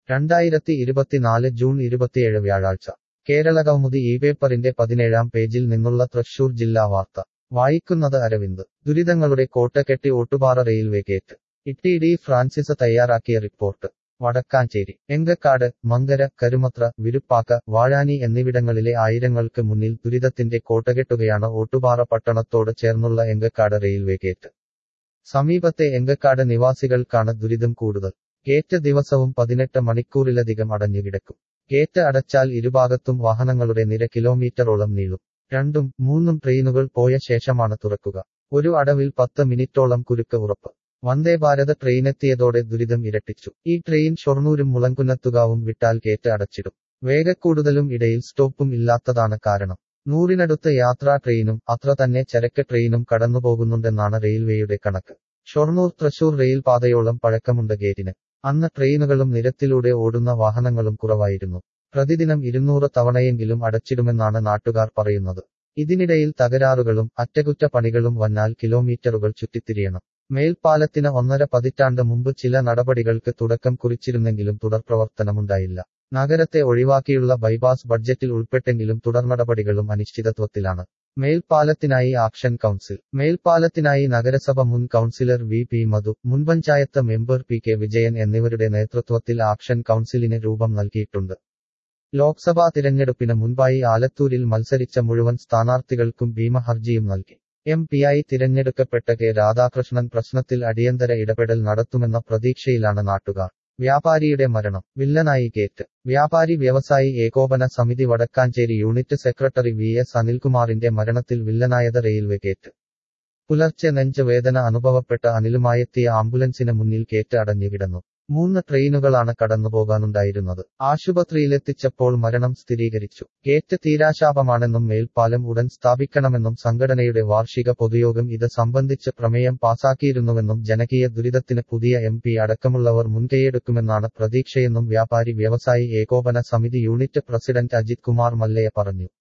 രണ്ടായിരത്തി ഇരുപത്തിനാല് ജൂൺ ഇരുപത്തിയേഴ് വ്യാഴാഴ്ച കേരളകൗമുദി ഈ പേപ്പറിന്റെ പതിനേഴാം പേജിൽ നിന്നുള്ള തൃശൂർ ജില്ലാ വാർത്ത വായിക്കുന്നത് അരവിന്ദ് ദുരിതങ്ങളുടെ കോട്ടകെട്ടി Ottupara railway gate Itty D Francis തയ്യാറാക്കിയ റിപ്പോർട്ട് വടക്കാഞ്ചേരി എങ്കക്കാട് മങ്കര കരുമത്ര വിരുപ്പാക്ക വാഴാനി എന്നിവിടങ്ങളിലെ ആയിരങ്ങൾക്ക് മുന്നിൽ ദുരിതത്തിന്റെ കോട്ടകെട്ടുകയാണ് ഓട്ടുപാറ പട്ടണത്തോട് ചേർന്നുള്ള എങ്കക്കാട് റെയിൽവേ ഗേറ്റ് സമീപത്തെ എങ്കക്കാട് നിവാസികൾക്കാണ് ദുരിതം കൂടുതൽ ഗേറ്റ് ദിവസവും പതിനെട്ട് മണിക്കൂറിലധികം അടഞ്ഞുകിടക്കും ഗേറ്റ് അടച്ചാൽ ഇരുഭാഗത്തും വാഹനങ്ങളുടെ നിര കിലോമീറ്ററോളം നീളും രണ്ടും മൂന്നും ട്രെയിനുകൾ പോയ ശേഷമാണ് തുറക്കുക ഒരു അടവിൽ പത്ത് മിനിറ്റോളം കുരുക്ക് ഉറപ്പ് വന്ദേ ഭാരത് ട്രെയിനെത്തിയതോടെ ദുരിതം ഇരട്ടിച്ചു ഈ ട്രെയിൻ ഷൊർണൂരും മുളങ്കുന്നത്തുകാവും വിട്ടാൽ ഗേറ്റ് അടച്ചിടും വേഗക്കൂടുതലും ഇടയിൽ സ്റ്റോപ്പും ഇല്ലാത്തതാണ് കാരണം നൂറിനടുത്ത് യാത്രാ ട്രെയിനും അത്ര തന്നെ ചരക്ക് ട്രെയിനും കടന്നുപോകുന്നുണ്ടെന്നാണ് റെയിൽവേയുടെ കണക്ക് ഷൊർണൂർ തൃശൂർ റെയിൽ പാതയോളം പഴക്കമുണ്ട് ഗേറ്റിന് അന്ന് ട്രെയിനുകളും നിരത്തിലൂടെ ഓടുന്ന വാഹനങ്ങളും കുറവായിരുന്നു പ്രതിദിനം ഇരുന്നൂറ് തവണയെങ്കിലും അടച്ചിടുമെന്നാണ് നാട്ടുകാർ പറയുന്നത് ഇതിനിടയിൽ തകരാറുകളും അറ്റകുറ്റപ്പണികളും വന്നാൽ കിലോമീറ്ററുകൾ ചുറ്റിത്തിരിയണം മേൽപ്പാലത്തിന് ഒന്നര പതിറ്റാണ്ട് മുമ്പ് ചില നടപടികൾക്ക് തുടക്കം കുറിച്ചിരുന്നെങ്കിലും തുടർപ്രവർത്തനമുണ്ടായില്ല നഗരത്തെ ഒഴിവാക്കിയുള്ള ബൈപാസ് ബഡ്ജറ്റിൽ ഉൾപ്പെട്ടെങ്കിലും തുടർനടപടികളും അനിശ്ചിതത്വത്തിലാണ് മേൽപ്പാലത്തിനായി ആക്ഷൻ കൗൺസിൽ മേൽപ്പാലത്തിനായി നഗരസഭ മുൻ കൗൺസിലർ വി പി മധു മുൻ panchayat member P K Vijayan എന്നിവരുടെ നേതൃത്വത്തിൽ ആക്ഷൻ കൗൺസിലിന് രൂപം നൽകിയിട്ടുണ്ട് ലോക്സഭാ തിരഞ്ഞെടുപ്പിന് മുൻപായി ആലത്തൂരിൽ മത്സരിച്ച മുഴുവൻ സ്ഥാനാർത്ഥികൾക്കും ഭീമഹർജിയും നൽകി എം പിയായി തിരഞ്ഞെടുക്കപ്പെട്ട കെ രാധാകൃഷ്ണൻ പ്രശ്നത്തിൽ അടിയന്തര ഇടപെടൽ നടത്തുമെന്ന പ്രതീക്ഷയിലാണ് നാട്ടുകാർ വ്യാപാരിയുടെ മരണം വില്ലനായി ഗേറ്റ് വ്യാപാരി വ്യവസായി ഏകോപന സമിതി Vadakkanchery unit secretary V S അനിൽകുമാറിന്റെ മരണത്തിൽ വില്ലനായത് റെയിൽവേ ഗേറ്റ് പുലർച്ചെ നെഞ്ച് വേദന അനുഭവപ്പെട്ട അനിലുമായെത്തിയ ആംബുലൻസിന് മുന്നിൽ ഗേറ്റ് അടഞ്ഞുകിടന്നു മൂന്ന് ട്രെയിനുകളാണ് കടന്നുപോകാനുണ്ടായിരുന്നത് ആശുപത്രിയിലെത്തിച്ചപ്പോൾ മരണം സ്ഥിരീകരിച്ചു ഗേറ്റ് തീരാശാപമാണെന്നും മേൽപ്പാലം ഉടൻ സ്ഥാപിക്കണമെന്നും സംഘടനയുടെ വാർഷിക പൊതുയോഗം ഇത് സംബന്ധിച്ച് പ്രമേയം പാസാക്കിയിരുന്നുവെന്നും ജനകീയ ദുരിതത്തിന് പുതിയ എം പി അടക്കമുള്ളവർ മുൻകൈയെടുക്കുമെന്നാണ് പ്രതീക്ഷയെന്നും വ്യാപാരി വ്യവസായി ഏകോപന സമിതി യൂണിറ്റ് പ്രസിഡന്റ് അജിത് കുമാർ മല്ലയ പറഞ്ഞു